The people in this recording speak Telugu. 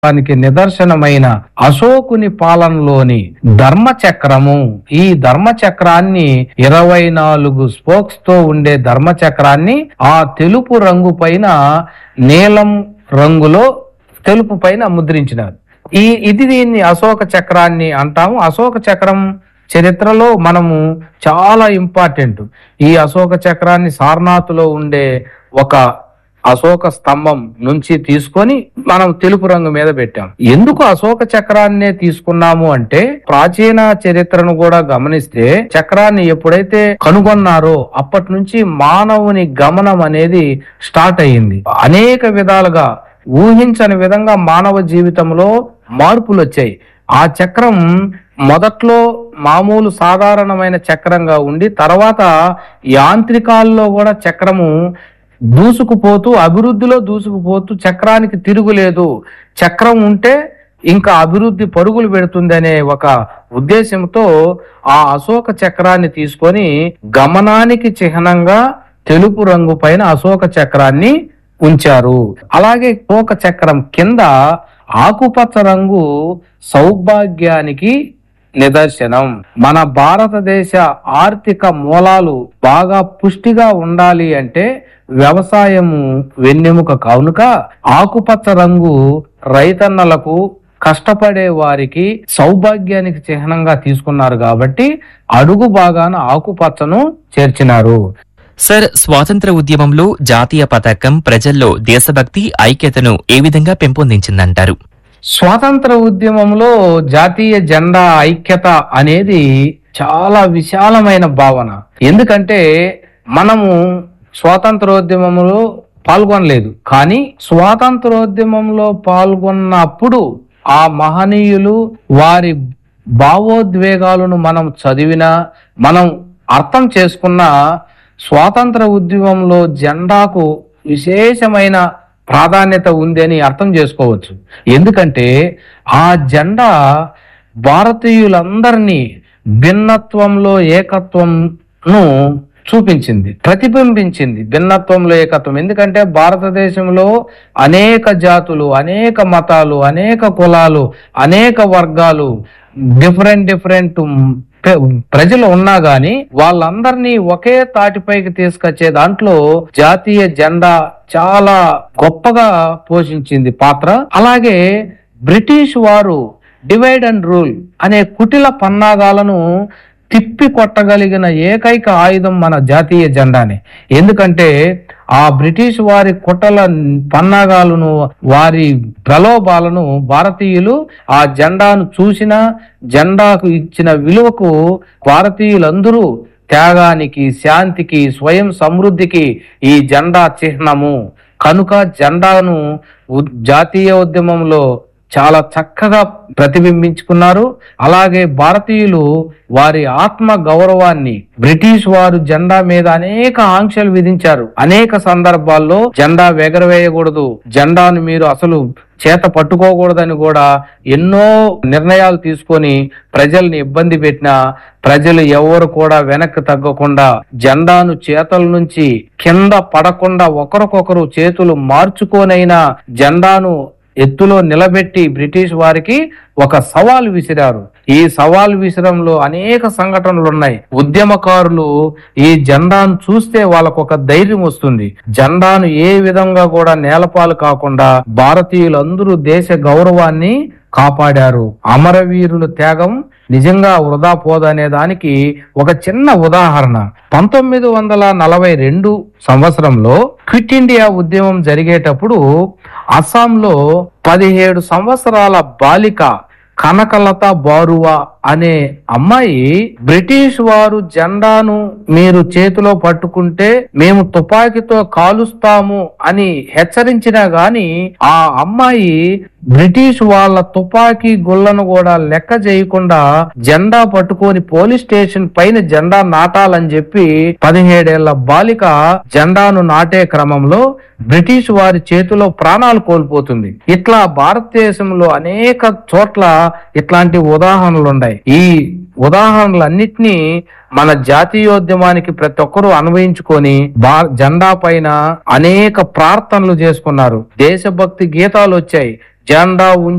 దానికి నిదర్శనమైన అశోకుని పాలనలోని ధర్మ చక్రము ఈ ధర్మ చక్రాన్ని ఇరవై నాలుగు స్పోక్స్ తో ఉండే ధర్మ చక్రాన్ని ఆ తెలుపు రంగు పైన నీలం రంగులో తెలుపు పైన ముద్రించినారు ఈ ఇది దీన్ని అశోక చక్రాన్ని అంటాము అశోక చక్రం చరిత్రలో మనము చాలా ఇంపార్టెంట్ ఈ అశోక చక్రాన్ని సారనాథ్లో ఉండే ఒక అశోక స్తంభం నుంచి తీసుకొని మనం తెలుపు రంగు మీద పెట్టాం ఎందుకు అశోక చక్రాన్నే తీసుకున్నాము అంటే ప్రాచీన చరిత్రను కూడా గమనిస్తే చక్రాన్ని ఎప్పుడైతే కనుగొన్నారో అప్పటి నుంచి మానవుని గమనం అనేది స్టార్ట్ అయ్యింది అనేక విధాలుగా ఊహించని విధంగా మానవ జీవితంలో మార్పులు వచ్చాయి ఆ చక్రం మొదట్లో మామూలు సాధారణమైన చక్రంగా ఉండి తర్వాత యాంత్రికాల్లో కూడా చక్రము దూసుకుపోతూ అభివృద్ధిలో దూసుకుపోతూ చక్రానికి తిరుగులేదు చక్రం ఉంటే ఇంకా అభివృద్ధి పరుగులు పెడుతుందనే ఒక ఉద్దేశంతో ఆ అశోక చక్రాన్ని తీసుకొని గమనానికి చిహ్నంగా తెలుపు రంగు పైన అశోక చక్రాన్ని ఉంచారు అలాగే అశోక చక్రం కింద ఆకుపచ్చ రంగు సౌభాగ్యానికి నిదర్శనం మన భారతదేశ ఆర్థిక మూలాలు బాగా పుష్టిగా ఉండాలి అంటే వ్యవసాయము వెన్నెముక కానుక ఆకుపచ్చ రంగు రైతన్నలకు కష్టపడే వారికి సౌభాగ్యానికి చిహ్నంగా తీసుకున్నారు కాబట్టి అడుగు భాగాన ఆకుపచ్చను చేర్చినారు సార్ స్వాతంత్ర ఉద్యమంలో జాతీయ పతాకం ప్రజల్లో దేశభక్తి ఐక్యతను ఏ విధంగా పెంపొందించిందంటారు స్వాతంత్ర ఉద్యమంలో జాతీయ జెండా ఐక్యత అనేది చాలా విశాలమైన భావన ఎందుకంటే మనము స్వాతంత్రోద్యమంలో పాల్గొనలేదు కానీ స్వాతంత్రోద్యమంలో పాల్గొన్నప్పుడు ఆ మహనీయులు వారి భావోద్వేగాలను మనం చదివినా మనం అర్థం చేసుకున్న స్వాతంత్ర ఉద్యమంలో జెండాకు విశేషమైన ప్రాధాన్యత ఉంది అని అర్థం చేసుకోవచ్చు ఎందుకంటే ఆ జెండా భారతీయులందరినీ భిన్నత్వంలో ఏకత్వంను చూపించింది ప్రతిబింబించింది భిన్నత్వంలో ఏకత్వం ఎందుకంటే భారతదేశంలో అనేక జాతులు అనేక మతాలు అనేక కులాలు అనేక వర్గాలు డిఫరెంట్ డిఫరెంట్ ప్ర- ప్రజలు ఉన్నా గాని వాళ్ళందరినీ ఒకే తాటిపైకి తీసుకొచ్చే దాంట్లో జాతీయ జెండా చాలా గొప్పగా పోషించింది పాత్ర అలాగే బ్రిటిష్ వారు డివైడ్ అండ్ రూల్ అనే కుటిల పన్నాగాలను తిప్పి కొట్టగలిగిన ఏకైక ఆయుధం మన జాతీయ జెండానే ఎందుకంటే ఆ బ్రిటిష్ వారి కుట్రల పన్నాగాలను వారి ప్రలోభాలను భారతీయులు ఆ జెండాను చూసిన జెండాకు ఇచ్చిన విలువకు భారతీయులందరూ త్యాగానికి శాంతికి స్వయం సమృద్ధికి ఈ జెండా చిహ్నము కనుక జెండాను ఉ- జాతీయ ఉద్యమంలో చాలా చక్కగా ప్రతిబింబించుకున్నారు అలాగే భారతీయులు వారి ఆత్మ గౌరవాన్ని బ్రిటిష్ వారు జెండా మీద అనేక ఆంక్షలు విధించారు అనేక సందర్భాల్లో జెండా ఎగరవేయకూడదు జెండాను మీరు అసలు చేత పట్టుకోకూడదని కూడా ఎన్నో నిర్ణయాలు తీసుకొని ప్రజల్ని ఇబ్బంది పెట్టినా ప్రజలు ఎవరు కూడా వెనక్కి తగ్గకుండా జెండాను చేతల నుంచి కింద పడకుండా ఒకరికొకరు చేతులు మార్చుకోనైనా జెండాను ఎత్తులో నిలబెట్టి బ్రిటిష్ వారికి ఒక సవాల్ విసిరారు ఈ సవాల్ విసిరంలో అనేక సంఘటనలు ఉన్నాయి ఉద్యమకారులు ఈ జెండాను చూస్తే వాళ్ళకు ఒక ధైర్యం వస్తుంది జెండాను ఏ విధంగా కూడా నేలపాలు కాకుండా భారతీయులందరూ దేశ గౌరవాన్ని కాపాడారు అమరవీరుల త్యాగం నిజంగా వృధా పోదనే దానికి ఒక చిన్న ఉదాహరణ పంతొమ్మిది వందల నలభై రెండు సంవత్సరంలో క్విట్ ఇండియా ఉద్యమం జరిగేటప్పుడు అస్సాంలో పదిహేడు సంవత్సరాల బాలిక కనకలత బారువా అనే అమ్మాయి బ్రిటిష్ వారు జెండాను మీరు చేతిలో పట్టుకుంటే మేము తుపాకీతో కాలుస్తాము అని హెచ్చరించినా గాని ఆ అమ్మాయి బ్రిటిష్ వాళ్ళ తుపాకీ గుళ్ళను కూడా లెక్క చేయకుండా జెండా పట్టుకొని పోలీస్ స్టేషన్ పైన జెండా నాటాలని చెప్పి పదిహేడేళ్ల బాలిక జెండాను నాటే క్రమంలో బ్రిటిష్ వారి చేతిలో ప్రాణాలు కోల్పోతుంది ఇట్లా భారతదేశంలో అనేక చోట్ల ఇట్లాంటి ఉదాహరణలు ఉన్నాయి ఈ ఉదాహరణలన్నిటినీ మన జాతీయోద్యమానికి ప్రతి ఒక్కరూ అన్వయించుకొని బా జెండా పైన అనేక ప్రార్థనలు చేసుకున్నారు దేశభక్తి గీతాలు వచ్చాయి జెండా ఉంచి